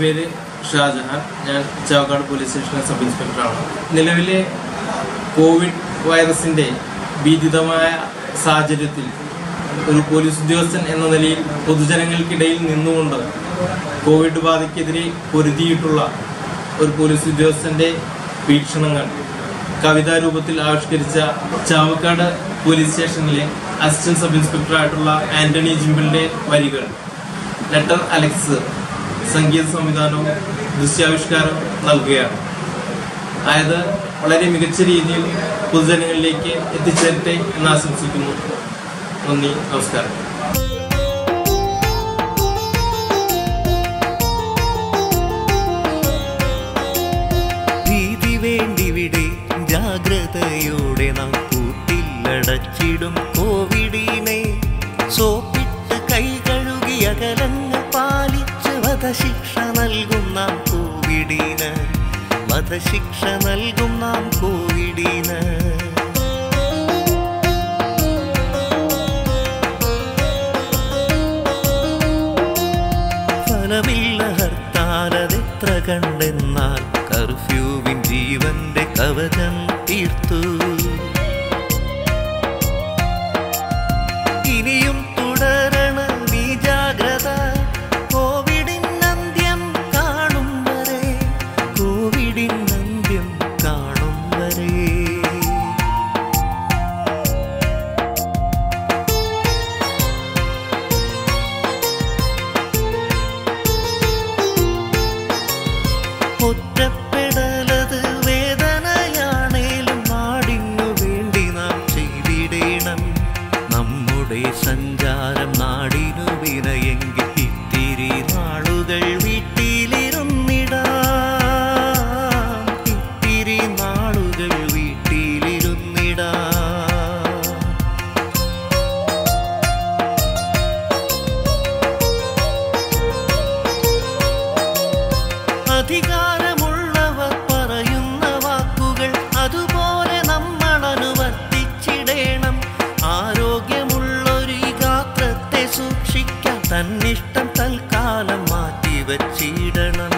പേര് ഷാജഹാൻ ഞാൻ ചാവക്കാട് പോലീസ് സ്റ്റേഷനിലെ സബ് ഇൻസ്പെക്ടറാണ് നിലവിലെ കോവിഡ് വൈറസിന്റെ ഭീതിതമായ സാഹചര്യത്തിൽ ഒരു പോലീസ് ഉദ്യോഗസ്ഥൻ എന്ന നിലയിൽ പൊതുജനങ്ങൾക്കിടയിൽ നിന്നുകൊണ്ട് കോവിഡ് ബാധയ്ക്കെതിരെ പൊരുതിയിട്ടുള്ള ഒരു പോലീസ് ഉദ്യോഗസ്ഥന്റെ വീക്ഷണങ്ങൾ കവിതാ രൂപത്തിൽ ആവിഷ്കരിച്ച ചാവക്കാട് പോലീസ് സ്റ്റേഷനിലെ അസിസ്റ്റന്റ് സബ് ഇൻസ്പെക്ടറായിട്ടുള്ള ആന്റണി ജിമ്പിളിന്റെ വരികൾ ലെറ്റർ അലക്സ് സംഗീത സംവിധാനവും ദൃശ്യാവിഷ്കാരം നൽകുകയാണ് അതായത് വളരെ മികച്ച രീതിയിൽ പൊതുജനങ്ങളിലേക്ക് എത്തിച്ചേരട്ടെ എന്ന് ആശംസിക്കുന്നു നന്ദി നമസ്കാരം ഭീതി വേണ്ടിവിടെ ജാഗ്രതയോടെ നാം കൂട്ടില്ലടച്ചിടും കോവിഡിനെ സോപ്പിട്ട് കൈ കഴുകി അകലങ്ങൾ പാലിച്ച് വധശിക്ഷ നൽകും നാം കോവിഡിന് വധശിക്ഷ നൽകും നാം കോവിഡിന് ഫലമില്ല ഹർത്താലതെത്ര കണ്ടെന്നാൽ കർഫ്യൂവിൻ ജീവന്റെ കവചം തീർത്തു ഇനിയും തുടരണം ഈ ജാഗ്രത കോവിഡിൻ അന്ത്യം കാണും വരെ കോവിഡിൻ അന്ത്യം കാണും വരെ ഒറ്റപ്പെടലത് വേദനയാണേലും നാടിനു വേണ്ടി നാം ചെയ്തിടേണം നമ്മുടെ സഞ്ചാരം നാടിനു വിനയെങ്കിൽ ഇത്തിരി നാളുകൾ വീട്ടിലിരുന്നിടാം ഇത്തിരി നാളുകൾ വീട്ടിലിരുന്നിടാം അധികാരമുള്ളവർ പറയുന്ന വാക്കുകൾ അതുപോലെ നമ്മൾ അനുവർത്തിച്ചിടേണം ആരോഗ്യമുള്ളൊരു ഈ ഗാത്രത്തെ സൂക്ഷിക്കാൻ തന്നിഷ്ടം തൽക്കാലം മാറ്റിവച്ചിടണം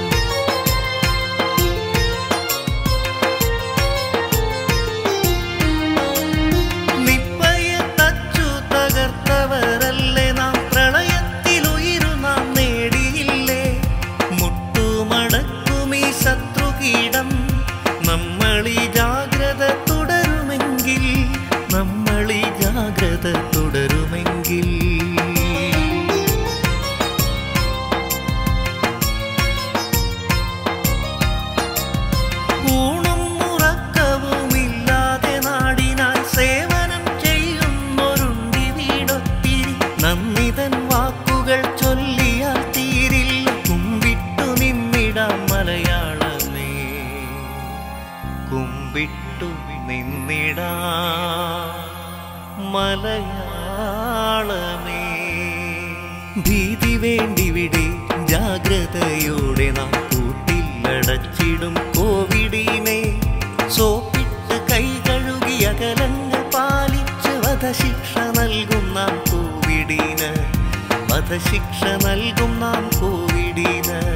നിപ്പയെ തച്ചു തകർത്തവരല്ലേ നാം പ്രളയത്തിൽ ഉയിരു നാം നേടിയില്ലേ മുട്ടുമടക്കുമീ ശത്രുകീടം നമ്മളീ ജാഗ്രത തുടരുമെങ്കിൽ നമ്മളീ ജാഗ്രത തുടരുമെങ്കിൽ ഊണും ഉറക്കവുമില്ലാതെ നാടിനാൽ സേവനം ചെയ്യുന്നൊരുണ്ടി വീടൊത്തിരി നന്ദിതൻ വാക്കുകൾ ചൊല്ലിയാൽ തീരില്ല കുമ്പിട്ടു നിന്നിടാം മലയാളമേ കുമ്പിട്ടു നിന്നിടാം മലയാളമേ ഭീതി വേണ്ടിവിടെ ജാഗ്രതയോടെ നാം കൂട്ടില്ലടച്ചിടും കോവിഡിനെ സോപ്പിട്ട് കൈ കഴുകി അകലങ്ങൾ പാലിച്ച് വധശിക്ഷ നൽകും നാം കോവിഡിന് വധശിക്ഷ നൽകും നാം കോവിഡിന്